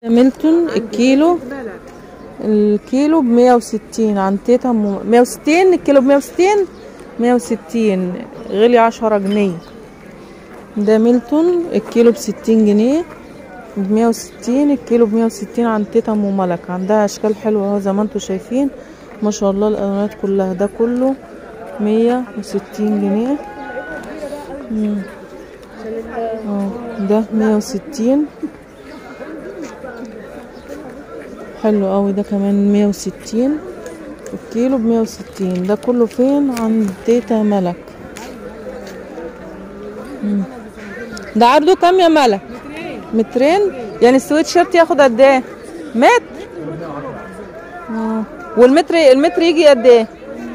ميلتون الكيلو الكيلو بمية وستين عن تيتا مية وستين الكيلو بمية وستين مية وستين غلي عشرة جنيه ده ميلتون الكيلو بستين جنيه بمية وستين الكيلو بمية وستين عن تيتا ام ملك عندها اشكال حلوة اهو زي ما انتوا شايفين ما شاء الله الالوانات كلها ده كله مية وستين جنيه مم. اه ده مية وستين حلو قوي ده كمان مية وستين الكيلو بمية وستين ده كله فين عند تيتا ملك مم. ده عرضه كام يا ملك مترين يعني السويت شيرت ياخد قد ايه متر اه والمتر المتر يجي قد ايه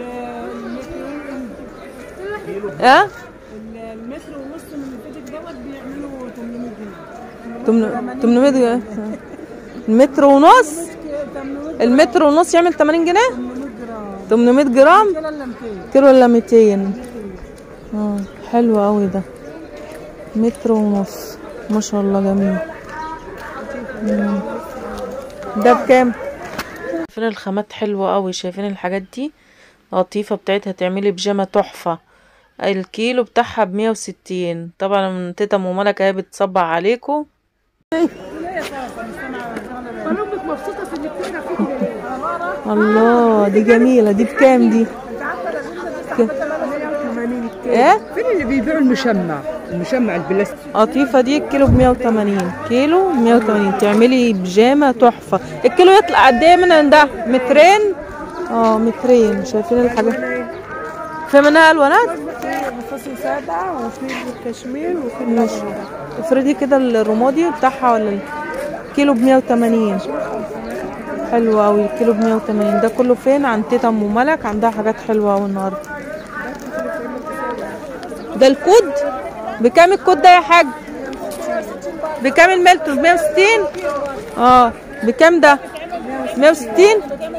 اه المتر ونص من الفيديو دوت بيعملوا 800 جنيه 800 جنيه المتر ونص 800 المتر ونص يعمل 80 جنيه 800 800 جرام جرام كده الا 200 كيلو ولا 200 اه حلو قوي ده متر ونص ما شاء الله جميل مم. ده بكام شايفين الخامات حلوة قوي شايفين الحاجات دي لطيفة بتاعتها تعملي بيجامة تحفة الكيلو بتاعها بمية وستين طبعا من تيتا ام ملك اهي بتصبع عليكم انا امك مبسوطه في انك تقرا فيكي ليه؟ الله دي جميلة دي بكام دي ايه فين اللي بيبيعوا المشمع المشمع البلاستيك قطيفة دي الكيلو بمية وتمانين كيلو بمية وتمانين تعملي بيجامة تحفة الكيلو يطلع قد ايه من ده مترين اه مترين شايفين الحاجات في منها الوانات فصل سادة وفي الكشمير وفي ماشي افردي كده الرمادي بتاعها ولا ال- كيلو بمية وتمانين حلو اوي الكيلو بمية وتمانين ده كله فين عند تيتا ام ملك عندها حاجات حلوة اوي النهاردة ده الكود بكام الكود ده يا حاج بكام الملتون بمية وستين اه بكام ده مية وستين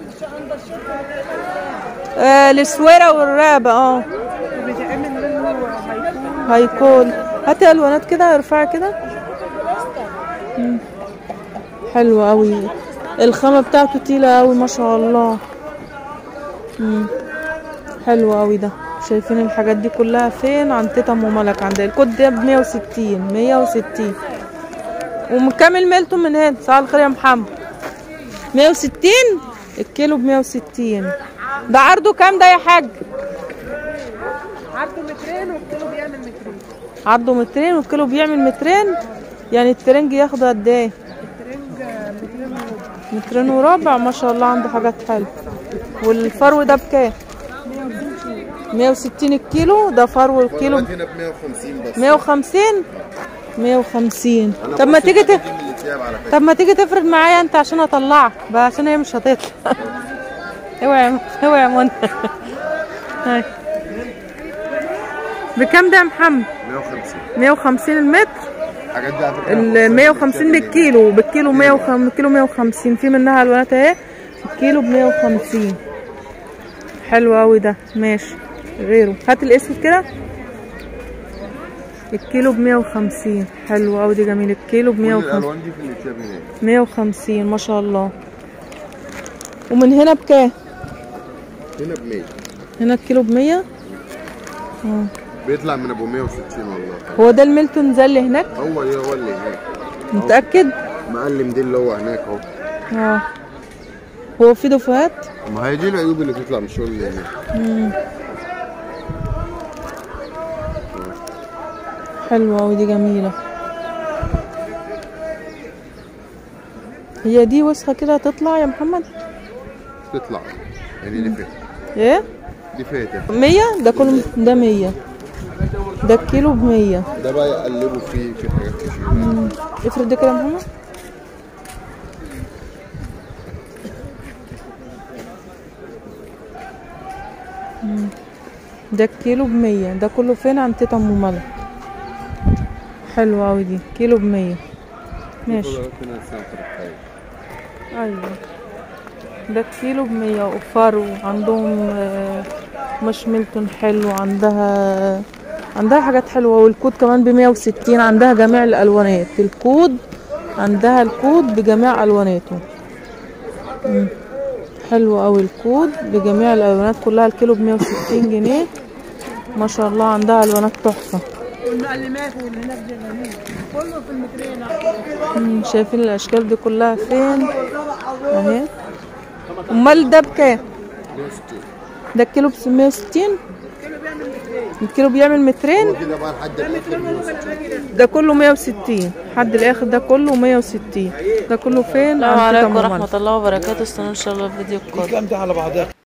آه السويرة والرابة اه بيتعمل منه هيكون هيكون هاتي الوانات كده ارفعي كده مم. حلوة قوي الخامة بتاعته تقيلة قوي ما شاء الله مم. حلو قوي ده شايفين الحاجات دي كلها فين عند تيتا ام ملك عند الكود ده بمية وستين مية وستين ومكمل ميلتون من هنا صباح الخير يا محمد مية وستين الكيلو بمية وستين ده عرضه كام ده يا حاج عرضه مترين والكيلو بيعمل مترين عرضه مترين والكيلو بيعمل مترين يعني الترنج ياخد قد ايه الترنج مترين وربع مترين وربع ما شاء الله عنده حاجات حلوه والفرو ده بكام 160 الكيلو ده فرو الكيلو هنا ب 150 بس 150 150 طب ما تيجي ت... دي من الثياب على فكره طب ما تيجي تفرد معايا انت عشان اطلعك بقى عشان هي مش هتطلع اوعي اوعي يا منى هاي. بكام ده يا محمد 150 150 المتر الحاجات دي على فكره ال 150 بالكيلو بالكيلو 150 كيلو 150 في منها الوانات اهي الكيلو ب 150 حلو قوي ده ماشي غيره هات الاسود كده الكيلو ب 150 حلو قوي دي جميل الكيلو ب كل 150 الالوان دي في الثياب هنا 150 ما شاء الله ومن هنا بكام هنا ب 100 هنا الكيلو ب 100 اه بيطلع من ابو 160 والله هو ده الميلتون ده اللي هناك هو ايه هو اللي هناك متأكد مقلم دي اللي هو هناك اهو اه هو في دفوهات ما هي دي العيوب اللي بتطلع من الشغل اللي هناك حلوة أوي دي جميلة هي دي وسخة كده تطلع يا محمد تطلع يعني دي فاتت ايه دي فاتت مية ده كله ده مية ده الكيلو بمية ده بقى يقلبوا فيه في حاجات كتير افرد ده كده يا محمد مم. ده الكيلو بمية ده كله فين عند تيتا ام ملك حلوة اوي دي كيلو بمية ماشي هنا الساعه الخير ايوه ده الكيلو بمية وفرو عندهم آه، مش ميلتون حلو عندها عندها حاجات حلوة والكود كمان بمية وستين عندها جميع الألوانات الكود عندها الكود بجميع الواناته مم. حلو قوي الكود بجميع الالوانات كلها الكيلو بمية وستين جنيه ما شاء الله عندها الوانات تحفه والمعلمات واللي هناك دي جميل كله في المترين مم، شايفين الاشكال دي كلها فين اهي امال ده بكام ده الكيلو ب 160 الكيلو بيعمل مترين هو كده بقى لحد الاخر ده كله 160 حد الاخر ده كله 160 ده كله فين السلام عند عليكم تمام ورحمة الله وبركاته استنوا ان شاء الله الفيديو القادم الكلام ده على بعضها